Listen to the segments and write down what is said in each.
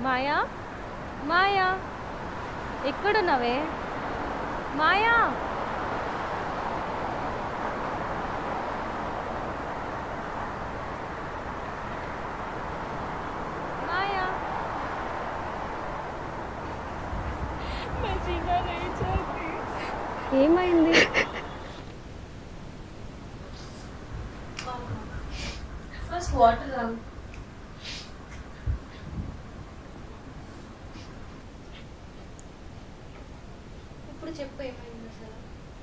మాయా మాయా ఎక్కడున్నావే మాయా మాయా मैं जीना नहीं चाहती ఏమైంది फर्स्ट वाटर తాగు ఇప్పుడు చెప్పు ఏమైంది అసలు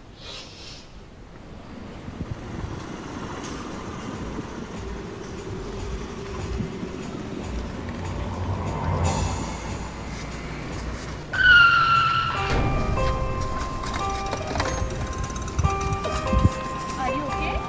Are you okay?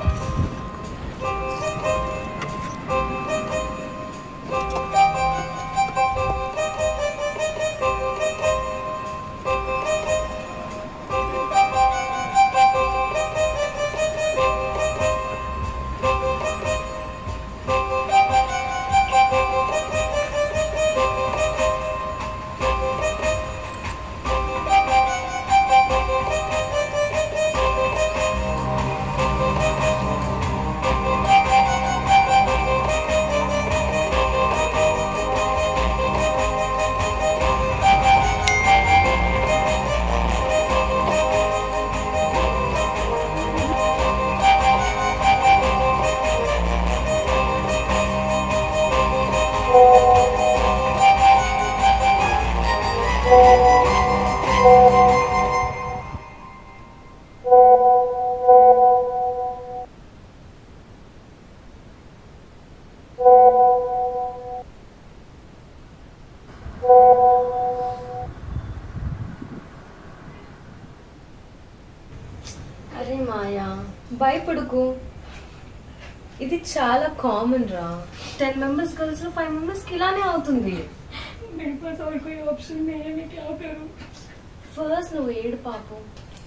అరే మాయా భయపడుకు ఇది చాలా కామన్ రా టెన్ మెంబర్స్ గర్ల్స్ లో ఫైవ్ మెంబర్స్ కి ఇలానే అవుతుంది मेरे पास और कोई ऑप्शन नहीं है मैं क्या करूं ఫస్ట్ నువ్వు ఏడు పాపం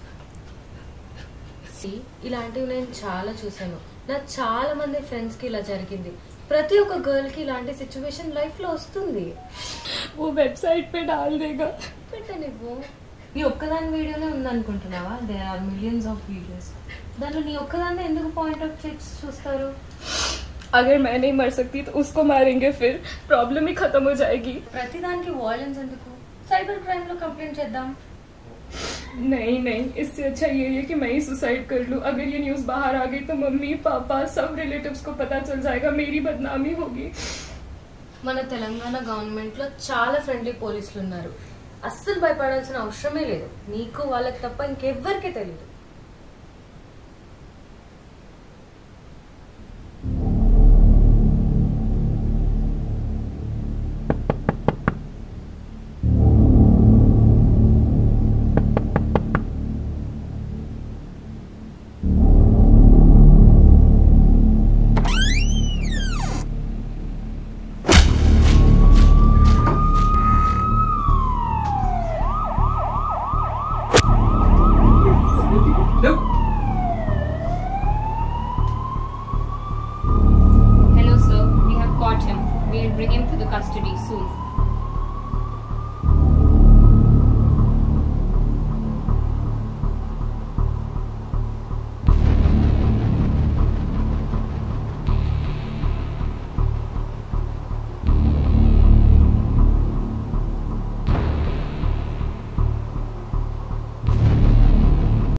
See, ఇలాంటివి నేను చాలా చూసాను నా చాలా మంది ఫ్రెండ్స్ కి ఇలా జరిగింది ప్రతి ఒక్క గర్ల్ కి ఇలాంటి సిచ్యువేషన్ లైఫ్ లో వస్తుంది वो वेबसाइट पे डाल देगा పెట్ట నువ్వు నీ ఒక్కదాని వీడియోనే ఉందనుకుంటున్నావా there are millions of videos దాంట్లో నీ ఒక్కదాన్ని ఎందుకు పాయింట్ అవుట్ చేసి చూస్తారు अगर मैं नहीं मर सकती तो उसको मारेंगे फिर प्रॉब्लम ही खत्म हो जाएगी ప్రతిదానికి వాయిలెన్స్ ఎందుకు సైబర్ క్రైమ్ లో కంప్లైంట్ చేద్దాం नहीं नहीं इससे अच्छा ये है कि मैं ही सुसाइड कर लूं अगर ये न्यूज बाहर आ गई तो मम्मी पापा सब रिलेटिव्स को पता चल जाएगा मेरी बदनामी होगी మన తెలంగాణ గవర్నమెంట్ లో చాలా ఫ్రెండ్లీ పోలీసులు ఉన్నారు అస్సలు భయపడాల్సిన అవసరమే లేదు నీకు వాళ్ళకి తప్ప ఇంకెవ్వరికీ తెలియదు Hello, sir. We have caught him. We'll bring him to the custody soon.